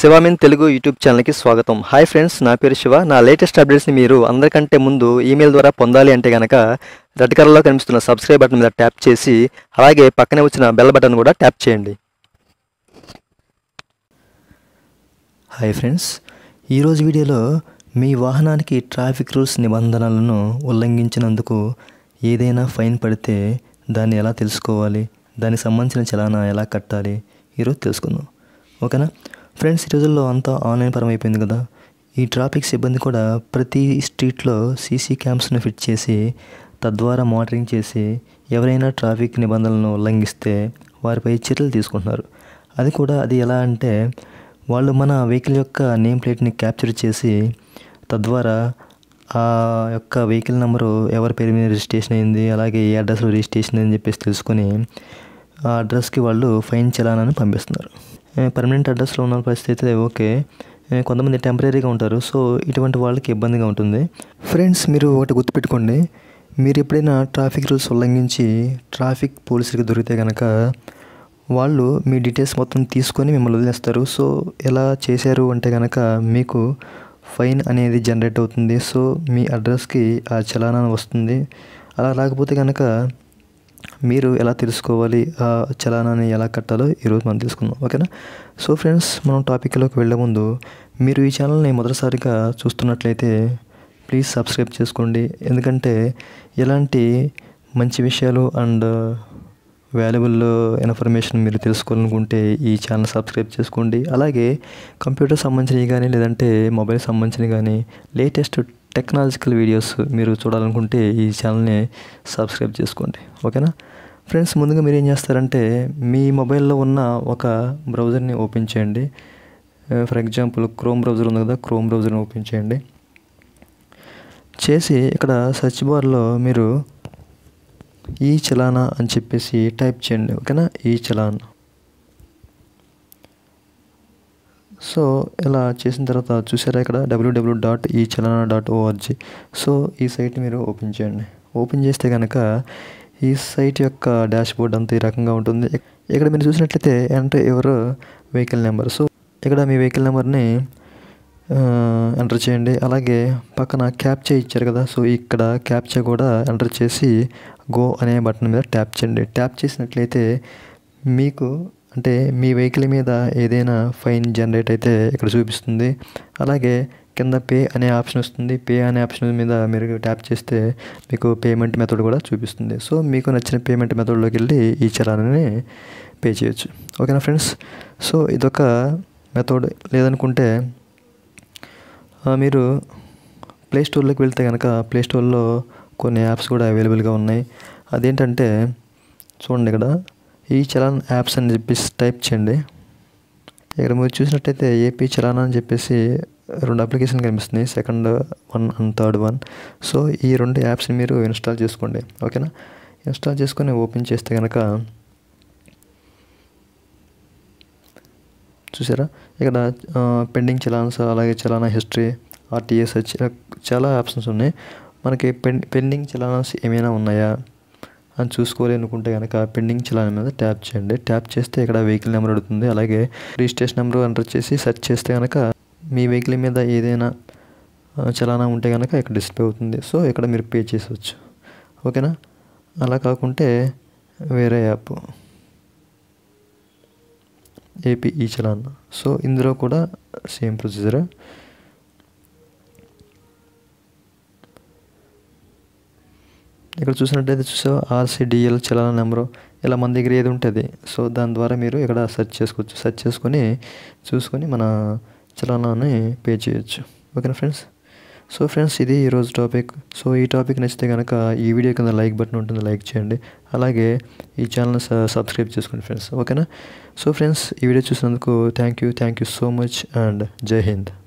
శివామిన్ Telugu YouTube ఛానల్కి స్వాగతం hi friends నా పేరు శివ నా లేటెస్ట్ అప్డేట్స్ని మీరు అందరికంటే ముందు ఈమెయిల్ ద్వారా పొందాలి అంటే కనుక రెడ్ కలర్లో కనిపిస్తున్న సబ్స్క్రైబ్ బటన్ మీద ట్యాప్ చేసి అలాగే పక్కనే వచ్చిన బెల్ బటన్ కూడా ట్యాప్ చేయండి హాయ్ ఫ్రెండ్స్ ఈరోజు వీడియోలో మీ వాహనానికి ట్రాఫిక్ రూల్స్ నిబంధనలను ఉల్లంఘించినందుకు ఏదైనా ఫైన్ పడితే దాన్ని ఎలా తెలుసుకోవాలి దానికి సంబంధించిన చలానా ఎలా కట్టాలి ఈరోజు తెలుసుకుందాం ఓకేనా ఫ్రెండ్స్ ఈ రోజుల్లో అంతా ఆన్లైన్ పరం అయిపోయింది కదా ఈ ట్రాఫిక్ సిబ్బంది కూడా ప్రతి స్ట్రీట్లో సీసీ క్యామ్స్ను ఫిట్ చేసి తద్వారా మానిటరింగ్ చేసి ఎవరైనా ట్రాఫిక్ నిబంధనలను ఉల్లంఘిస్తే వారిపై చర్యలు తీసుకుంటున్నారు అది కూడా అది ఎలా అంటే వాళ్ళు మన వెహికల్ యొక్క నేమ్ ప్లేట్ని క్యాప్చర్ చేసి తద్వారా ఆ యొక్క వెహికల్ నెంబరు ఎవరి పేరు మీద రిజిస్ట్రేషన్ అయింది అలాగే ఏ అడ్రస్లో రిజిస్ట్రేషన్ అని చెప్పేసి తెలుసుకొని ఆ అడ్రస్కి వాళ్ళు ఫైన్ చలానని పంపిస్తున్నారు పర్మనెంట్ అడ్రస్లో ఉన్న పరిస్థితి అయితే ఓకే ఏ, కొంతమంది టెంపరీగా ఉంటారు సో ఇటువంటి వాళ్ళకి ఇబ్బందిగా ఉంటుంది ఫ్రెండ్స్ మీరు ఒకటి గుర్తుపెట్టుకోండి మీరు ఎప్పుడైనా ట్రాఫిక్ రూల్స్ ఉల్లంఘించి ట్రాఫిక్ పోలీసులకు దొరికితే కనుక వాళ్ళు మీ డీటెయిల్స్ మొత్తం తీసుకొని మిమ్మల్ని వదిలేస్తారు సో ఎలా చేశారు అంటే కనుక మీకు ఫైన్ అనేది జనరేట్ అవుతుంది సో మీ అడ్రస్కి ఆ చలానా వస్తుంది అలా రాకపోతే కనుక మీరు ఎలా తెలుసుకోవాలి ఆ చలానాన్ని ఎలా కట్టాలో ఈరోజు మనం తెలుసుకుందాం ఓకేనా సో ఫ్రెండ్స్ మనం టాపిక్లోకి వెళ్ళే ముందు మీరు ఈ ఛానల్ని మొదటిసారిగా చూస్తున్నట్లయితే ప్లీజ్ సబ్స్క్రైబ్ చేసుకోండి ఎందుకంటే ఎలాంటి మంచి విషయాలు అండ్ వాల్యుబుల్ ఇన్ఫర్మేషన్ మీరు తెలుసుకోవాలనుకుంటే ఈ ఛానల్ సబ్స్క్రైబ్ చేసుకోండి అలాగే కంప్యూటర్ సంబంధించినవి కానీ లేదంటే మొబైల్ సంబంధించినవి కానీ లేటెస్ట్ టెక్నాలజికల్ వీడియోస్ మీరు చూడాలనుకుంటే ఈ ఛానల్ని సబ్స్క్రైబ్ చేసుకోండి ఓకేనా ఫ్రెండ్స్ ముందుగా మీరు ఏం చేస్తారంటే మీ మొబైల్లో ఉన్న ఒక బ్రౌజర్ని ఓపెన్ చేయండి ఫర్ ఎగ్జాంపుల్ క్రోమ్ బ్రౌజర్ ఉంది కదా క్రోమ్ బ్రౌజర్ని ఓపెన్ చేయండి చేసి ఇక్కడ సెర్చ్ బార్లో మీరు ఈ చలానా అని చెప్పేసి టైప్ చేయండి ఓకేనా ఈ చలాన్ సో ఇలా చేసిన తర్వాత చూసారా ఇక్కడ డబ్ల్యూడబ్ల్యూ dot e challan dot org so ఈ సైట్ మీరు ఓపెన్ చేయండి ఓపెన్ చేస్తే కనుక ఈ సైట్ యొక్క డాష్ బోర్డ్ అంతా ఈ రకంగా ఉంటుంది ఇక్కడ మీరు చూసినట్లయితే ఎంటర్ ఎవరు వెహికల్ నెంబర్ సో ఇక్కడ మీ వెహికల్ నెంబర్ని ఎంటర్ చేయండి అలాగే పక్కన క్యాప్చా ఇచ్చారు కదా సో ఇక్కడ క్యాప్చా కూడా ఎంటర్ చేసి గో అనే బటన్ మీద ట్యాప్ చేయండి ట్యాప్ చేసినట్లయితే మీకు అంటే మీ వెహికల్ మీద ఏదైనా ఫైన్ జనరేట్ అయితే ఇక్కడ చూపిస్తుంది అలాగే కింద పే అనే ఆప్షన్ వస్తుంది పే అనే ఆప్షన్ మీద మీరు ట్యాప్ చేస్తే మీకు పేమెంట్ మెథడ్ కూడా చూపిస్తుంది సో మీకు నచ్చిన పేమెంట్ మెథడ్లోకి వెళ్ళి ఈ చలానాన్ని పే చేయొచ్చు ఓకేనా ఫ్రెండ్స్ సో ఇదొక మెథడ్ లేదనుకుంటే ఆ, మీరు ప్లే స్టోర్లోకి వెళ్తే కనుక ప్లే స్టోర్లో కొన్ని యాప్స్ కూడా అవైలబుల్గా ఉన్నాయి అదేంటంటే చూడండి ఇక్కడ ఈ చలాన్ యాప్స్ అని చెప్పేసి టైప్ చేయండి ఇక్కడ మీరు చూసినట్టయితే ఏపీ చలాన్ అని చెప్పేసి రెండు అప్లికేషన్ కనిపిస్తున్నాయి second one and third one so ఈ రెండు యాప్స్ని మీరు ఇన్స్టాల్ చేసుకోండి ఓకేనా ఇన్స్టాల్ చేసుకొని ఓపెన్ చేస్తే కనుక చూసారా ఇక్కడ పెండింగ్ చలాన్స్ అలాగే చలానా హిస్టరీ ఆర్టీఎస్హెచ్ చాలా ఆప్షన్స్ ఉన్నాయి మనకి పెన్ పెండింగ్ చలానాస్ ఏమైనా ఉన్నాయా అని చూసుకోవాలి అనుకుంటే కనుక పెండింగ్ చలానా మీద ట్యాప్ చేయండి ట్యాప్ చేస్తే ఇక్కడ వెహికల్ నెంబర్ అడుగుతుంది అలాగే రిజిస్ట్రేషన్ నెంబర్ ఎంటర్ చేసి సెర్చ్ చేస్తే కనుక మీ వెహికల్ మీద ఏదైనా ఆ, చలానా ఉంటే కనుక ఇక్కడ డిస్ప్లే అవుతుంది సో ఇక్కడ మీరు పే చేసవచ్చు ఓకేనా అలా కాకుంటే వేరే యాప్ ఏపీ ఈ చలాన్ సో ఇందులో కూడా సేమ్ ప్రొసీజర్ ఇక్కడ చూసినట్టయితే చూసా ఆర్సీడిఎల్ చలానా నెంబరు ఇలా మన దగ్గర ఏది ఉంటుంది సో దాని ద్వారా మీరు ఇక్కడ సెర్చ్ చేసుకోవచ్చు సెర్చ్ చేసుకొని చూసుకొని మన చలానాన్ని పే చేయొచ్చు ఓకేనా ఫ్రెండ్స్ సో ఫ్రెండ్స్ ఇది ఈరోజు టాపిక్ సో ఈ టాపిక్ నచ్చితే కనుక ఈ వీడియో కింద లైక్ బటన్ ఉంటుంది లైక్ చేయండి అలాగే ఈ ఛానల్ సబ్స్క్రైబ్ చేసుకోండి ఫ్రెండ్స్ ఓకేనా సో ఫ్రెండ్స్ ఈ వీడియో చూసినందుకు thank you thank you so much and Jai Hind